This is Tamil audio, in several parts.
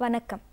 வணக்கம்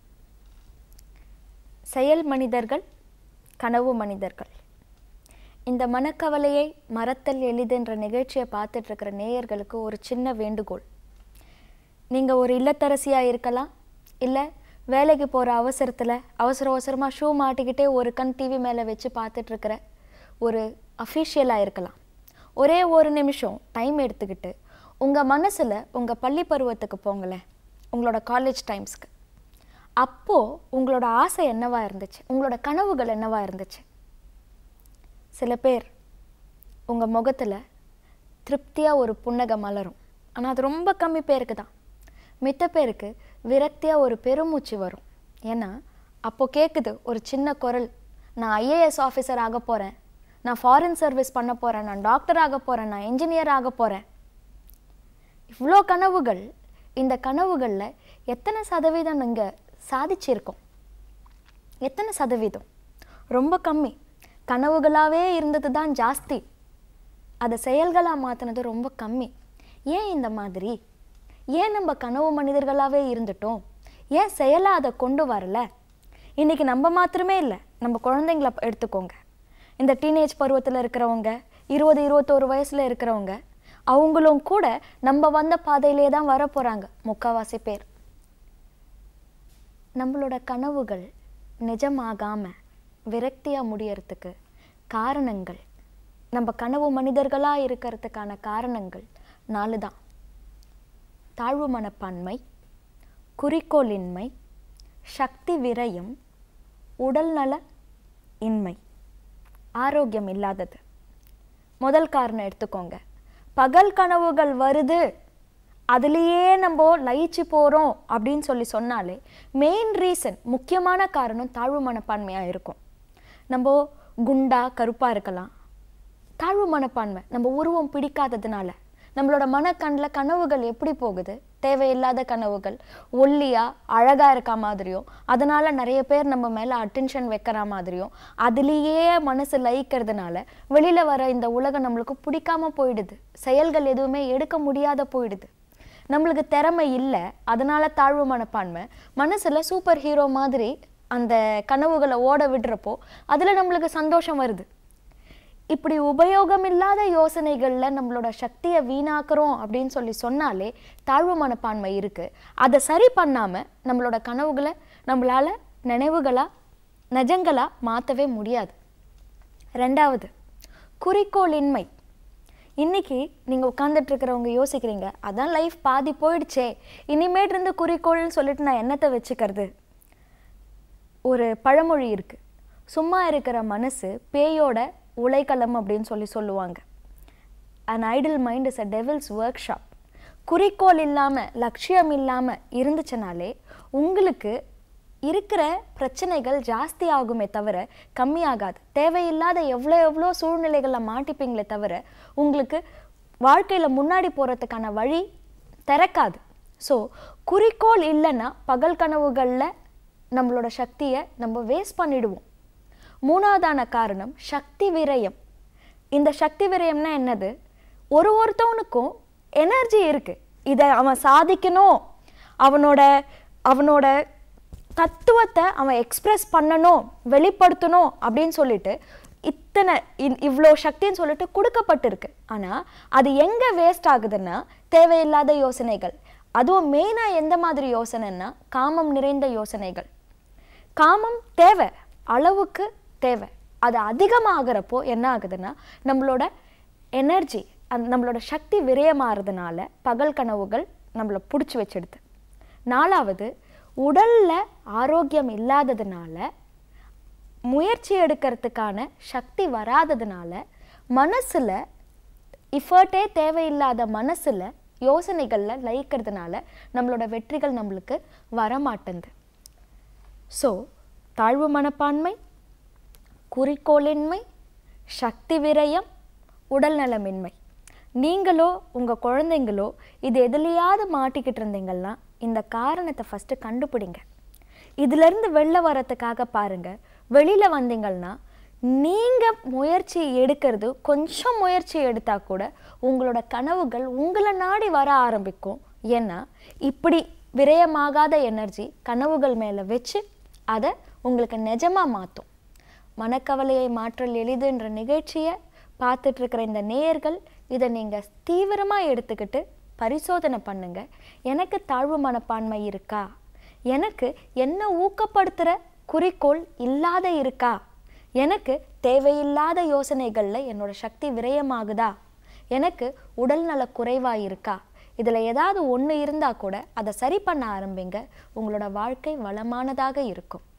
செயல் மனிதர்கள் கனவு மனிதர்கள் இந்த மனக்கவலையை மறத்தல் எளிதுன்ற நிகழ்ச்சியை பார்த்துட்டு இருக்கிற நேயர்களுக்கு ஒரு சின்ன வேண்டுகோள் நீங்கள் ஒரு இல்லத்தரசியாக இருக்கலாம் இல்லை வேலைக்கு போகிற அவசரத்தில் அவசர அவசரமாக ஷூ மாட்டிக்கிட்டே ஒரு கண் டிவி மேலே வச்சு பார்த்துட்டு இருக்கிற ஒரு அஃபீஷியலாக இருக்கலாம் ஒரே ஒரு நிமிஷம் டைம் எடுத்துக்கிட்டு உங்கள் மனசில் உங்கள் பள்ளி பருவத்துக்கு போங்களேன் உங்களோட காலேஜ் டைம்ஸ்க்கு அப்போது உங்களோட ஆசை என்னவா இருந்துச்சு உங்களோட கனவுகள் என்னவா இருந்துச்சு சில பேர் உங்கள் முகத்தில் திருப்தியாக ஒரு புன்னகை மலரும் ஆனால் அது ரொம்ப கம்மி பேருக்கு தான் மித்த பேருக்கு விரக்தியாக ஒரு பெருமூச்சு வரும் ஏன்னா அப்போ கேட்குது ஒரு சின்ன குரல் நான் ஐஏஎஸ் ஆஃபீஸர் ஆக போகிறேன் நான் ஃபாரின் சர்வீஸ் பண்ண போகிறேன் நான் டாக்டர் ஆக போகிறேன் நான் இன்ஜினியர் ஆக போகிறேன் இவ்வளோ கனவுகள் இந்த கனவுகளில் எத்தனை சதவீதம் நீங்கள் சாதிச்சிருக்கோம் எத்தனை சதவீதம் ரொம்ப கம்மி கனவுகளாகவே இருந்தது தான் ஜாஸ்தி அதை செயல்களாக மாற்றினது ரொம்ப கம்மி ஏன் இந்த மாதிரி ஏன் நம்ம கனவு மனிதர்களாகவே இருந்துட்டோம் ஏன் செயலாக அதை கொண்டு வரல இன்றைக்கி நம்ம மாத்திரமே இல்லை நம்ம குழந்தைங்கள எடுத்துக்கோங்க இந்த டீனேஜ் பருவத்தில் இருக்கிறவங்க இருபது இருபத்தோரு வயசில் இருக்கிறவங்க அவங்களும் கூட நம்ம வந்த பாதையிலே தான் வர போகிறாங்க முக்கால்வாசி பேர் நம்மளோட கனவுகள் நிஜமாகாம விரக்தியாக முடியறதுக்கு காரணங்கள் நம்ம கனவு மனிதர்களாக இருக்கிறதுக்கான காரணங்கள் நாலு தான் தாழ்வு மனப்பான்மை குறிக்கோளின்மை சக்தி விரயம் உடல்நல இன்மை ஆரோக்கியம் இல்லாதது முதல் காரணம் எடுத்துக்கோங்க பகல் கனவுகள் வருது அதுலேயே நம்ம லயிச்சு போகிறோம் அப்படின்னு சொல்லி சொன்னாலே மெயின் ரீசன் முக்கியமான காரணம் தாழ்வு மனப்பான்மையாக இருக்கும் நம்ம குண்டா கருப்பாக இருக்கலாம் தாழ்வு மனப்பான்மை நம்ம உருவம் பிடிக்காததுனால நம்மளோட மனக்கண்ணில் கனவுகள் எப்படி போகுது தேவையில்லாத கனவுகள் ஒல்லியாக அழகாக இருக்க மாதிரியும் அதனால் நிறைய பேர் நம்ம மேலே அட்டென்ஷன் வைக்கிற மாதிரியும் அதுலேயே மனசு லயிக்கிறதுனால வெளியில் வர இந்த உலகம் நம்மளுக்கு பிடிக்காம போயிடுது செயல்கள் எதுவுமே எடுக்க முடியாத போயிடுது நம்மளுக்கு திறமை இல்லை அதனால தாழ்வு மனப்பான்மை மனசில் சூப்பர் ஹீரோ மாதிரி அந்த கனவுகளை ஓட விடுறப்போ அதில் நம்மளுக்கு சந்தோஷம் வருது இப்படி உபயோகமில்லாத யோசனைகளில் நம்மளோட சக்தியை வீணாக்குறோம் அப்படின்னு சொல்லி சொன்னாலே தாழ்வு மனப்பான்மை இருக்குது அதை சரி பண்ணாமல் நம்மளோட கனவுகளை நம்மளால் நினைவுகளாக நிஜங்களாக மாற்றவே முடியாது ரெண்டாவது குறிக்கோளின்மை இன்னைக்கு நீங்கள் உட்காந்துட்டு இருக்கிறவங்க யோசிக்கிறீங்க அதான் லைஃப் பாதி போயிடுச்சே இனிமேட் இருந்து குறிக்கோள்னு சொல்லிட்டு நான் என்னத்தை வச்சுக்கிறது ஒரு பழமொழி இருக்குது சும்மா இருக்கிற மனசு பேயோட உலைக்களம் அப்படின்னு சொல்லி சொல்லுவாங்க an idle mind is a devil's workshop குறிக்கோள் இல்லாமல் லட்சியம் இல்லாமல் இருந்துச்சுனாலே உங்களுக்கு இருக்கிற பிரச்சனைகள் ஜாஸ்தி ஆகுமே தவிர கம்மியாகாது தேவையில்லாத எவ்வளோ எவ்வளோ சூழ்நிலைகளில் மாட்டிப்பீங்களே தவிர உங்களுக்கு வாழ்க்கையில் முன்னாடி போகிறதுக்கான வழி திறக்காது ஸோ குறிக்கோள் இல்லைன்னா பகல் கனவுகளில் நம்மளோட சக்தியை நம்ம வேஸ்ட் பண்ணிடுவோம் மூணாவதான காரணம் சக்தி விரயம் இந்த சக்தி விரயம்னா என்னது ஒரு ஒருத்தவனுக்கும் எனர்ஜி இருக்கு இதை அவன் சாதிக்கணும் அவனோட அவனோட தத்துவத்தை அவன் எக்ஸ்பிரஸ் பண்ணணும் வெளிப்படுத்தணும் அப்படின்னு சொல்லிட்டு இத்தனை இவ்வளோ சக்தின்னு சொல்லிட்டு கொடுக்கப்பட்டிருக்கு ஆனால் அது எங்கே வேஸ்ட் ஆகுதுன்னா தேவையில்லாத யோசனைகள் அதுவும் மெயினாக எந்த மாதிரி யோசனைன்னா காமம் நிறைந்த யோசனைகள் காமம் தேவை அளவுக்கு தேவை அது அதிகமாகிறப்போ என்ன ஆகுதுன்னா நம்மளோட எனர்ஜி அந் நம்மளோட சக்தி விரயமாகிறதுனால பகல் கனவுகள் நம்மளை பிடிச்சி வச்சிடுது நாலாவது உடலில் ஆரோக்கியம் இல்லாததுனால முயற்சி எடுக்கிறதுக்கான சக்தி வராததுனால மனசில் இஃபர்ட்டே தேவையில்லாத மனசில் யோசனைகளில் லயிக்கிறதுனால நம்மளோட வெற்றிகள் நம்மளுக்கு வரமாட்டேங்குது ஸோ தாழ்வு மனப்பான்மை குறிக்கோளின்மை சக்தி விரயம் உடல்நலமின்மை நீங்களோ உங்கள் குழந்தைங்களோ இது எதுலையாவது மாட்டிக்கிட்டு இருந்தீங்கன்னா இந்த காரணத்தை ஃபஸ்ட்டு கண்டுபிடிங்க இதிலிருந்து வெளில வரத்துக்காக பாருங்கள் வெளியில் வந்தீங்கன்னா நீங்கள் முயற்சி எடுக்கிறது கொஞ்சம் முயற்சி எடுத்தால் கூட உங்களோட கனவுகள் உங்களை நாடி வர ஆரம்பிக்கும் ஏன்னா இப்படி விரயமாகாத எனர்ஜி கனவுகள் மேலே வச்சு அதை உங்களுக்கு நிஜமாக மாற்றும் மனக்கவலையை மாற்றல் எளிதுன்ற நிகழ்ச்சியை பார்த்துட்டு இருக்கிற இந்த நேயர்கள் இதை நீங்கள் தீவிரமாக எடுத்துக்கிட்டு பரிசோதனை பண்ணுங்க எனக்கு தாழ்வு மனப்பான்மை இருக்கா எனக்கு என்ன ஊக்கப்படுத்துகிற குறிக்கோள் இல்லாத இருக்கா எனக்கு தேவையில்லாத யோசனைகளில் என்னோட சக்தி விரயமாகுதா எனக்கு உடல்நல குறைவாக இருக்கா இதில் ஏதாவது ஒன்று இருந்தால் கூட அதை சரி பண்ண ஆரம்பிங்க உங்களோட வாழ்க்கை வளமானதாக இருக்கும்